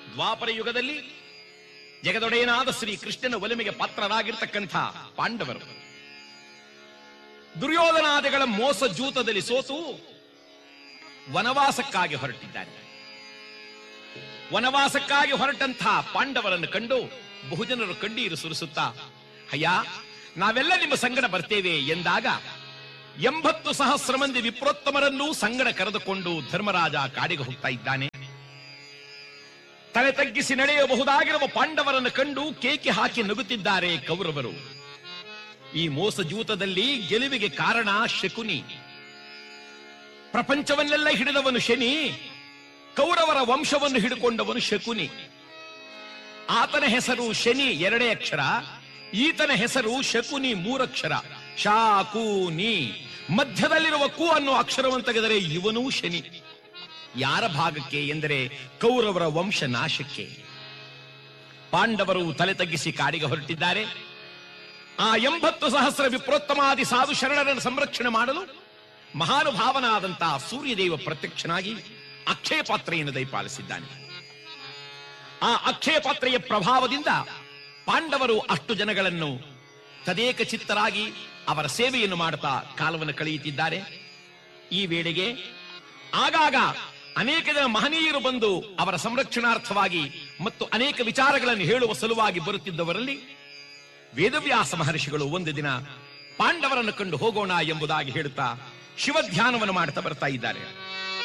ದ್ವಾಪರ ಯುಗದಲ್ಲಿ ಜಗದೊಡೆಯನಾದ ಶ್ರೀ ಕೃಷ್ಣನ ಒಲಿಮೆಗೆ ಪಾತ್ರರಾಗಿರ್ತಕ್ಕಂಥ ಪಾಂಡವರು ದುರ್ಯೋಧನಾದಿಗಳ ಮೋಸ ಜೂತದಲ್ಲಿ ಸೋತು ವನವಾಸಕ್ಕಾಗಿ ಹೊರಟಿದ್ದಾರೆ ವನವಾಸಕ್ಕಾಗಿ ಹೊರಟಂಥ ಪಾಂಡವರನ್ನು ಕಂಡು ಬಹುಜನರು ಕಣ್ಣೀರು ಸುರಿಸುತ್ತಾ ಅಯ್ಯ ನಾವೆಲ್ಲ ನಿಮ್ಮ ಸಂಗಡ ಬರ್ತೇವೆ ಎಂದಾಗ ಎಂಬತ್ತು ಸಹಸ್ರ ಮಂದಿ ವಿಪ್ರೋತ್ತಮರನ್ನೂ ಸಂಗಡ ಕರೆದುಕೊಂಡು ಧರ್ಮರಾಜ ಕಾಡಿಗೆ ಹೋಗ್ತಾ ಇದ್ದಾನೆ ತಲೆ ತಗ್ಗಿಸಿ ನಡೆಯಬಹುದಾಗಿರುವ ಪಾಂಡವರನ್ನು ಕಂಡು ಕೇಕೆ ಹಾಕಿ ನಗುತ್ತಿದ್ದಾರೆ ಕೌರವರು ಈ ಮೋಸ ಜೂತದಲ್ಲಿ ಗೆಲುವಿಗೆ ಕಾರಣ ಶಕುನಿ ಪ್ರಪಂಚವನ್ನೆಲ್ಲ ಹಿಡಿದವನು ಶನಿ ಕೌರವರ ವಂಶವನ್ನು ಹಿಡಿಕೊಂಡವನು ಶಕುನಿ ಆತನ ಹೆಸರು ಶನಿ ಎರಡೇ ಅಕ್ಷರ ಈತನ ಹೆಸರು ಶಕುನಿ ಮೂರಕ್ಷರ ಶಾಕೂನಿ ಮಧ್ಯದಲ್ಲಿರುವ ಕು ಅನ್ನೋ ಅಕ್ಷರವನ್ನು ತೆಗೆದರೆ ಇವನೂ ಶನಿ ಯಾರ ಭಾಗಕ್ಕೆ ಎಂದರೆ ಕೌರವರ ವಂಶ ನಾಶಕ್ಕೆ ಪಾಂಡವರು ತಲೆ ತಗ್ಗಿಸಿ ಕಾಡಿಗೆ ಹೊರಟಿದ್ದಾರೆ ಆ ಎಂಬತ್ತು ಸಹಸ್ರ ವಿಪ್ರೋತ್ತಮಾದಿ ಸಾಧು ಶರಣರನ್ನು ಸಂರಕ್ಷಣೆ ಮಾಡಲು ಮಹಾನುಭಾವನಾದಂತಹ ಸೂರ್ಯದೇವ ಪ್ರತ್ಯಕ್ಷನಾಗಿ ಅಕ್ಷಯ ಪಾತ್ರೆಯನ್ನು ದಯಪಾಲಿಸಿದ್ದಾನೆ ಆ ಅಕ್ಷಯ ಪಾತ್ರೆಯ ಪ್ರಭಾವದಿಂದ ಪಾಂಡವರು ಅಷ್ಟು ಜನಗಳನ್ನು ತದೇಕ ಚಿತ್ತರಾಗಿ ಅವರ ಸೇವೆಯನ್ನು ಮಾಡುತ್ತಾ ಕಾಲವನ್ನು ಕಳೆಯುತ್ತಿದ್ದಾರೆ ಈ ವೇಳೆಗೆ ಆಗಾಗ ಅನೇಕ ಜನ ಮಹನೀಯರು ಬಂದು ಅವರ ಸಂರಕ್ಷಣಾರ್ಥವಾಗಿ ಮತ್ತು ಅನೇಕ ವಿಚಾರಗಳನ್ನು ಹೇಳುವ ಸಲುವಾಗಿ ಬರುತ್ತಿದ್ದವರಲ್ಲಿ ವೇದವ್ಯಾಸ ಮಹರ್ಷಿಗಳು ಒಂದು ದಿನ ಪಾಂಡವರನ್ನು ಕಂಡು ಹೋಗೋಣ ಎಂಬುದಾಗಿ ಹೇಳುತ್ತಾ ಶಿವಧ್ಯಾನವನ್ನು ಮಾಡ್ತಾ ಬರ್ತಾ ಇದ್ದಾರೆ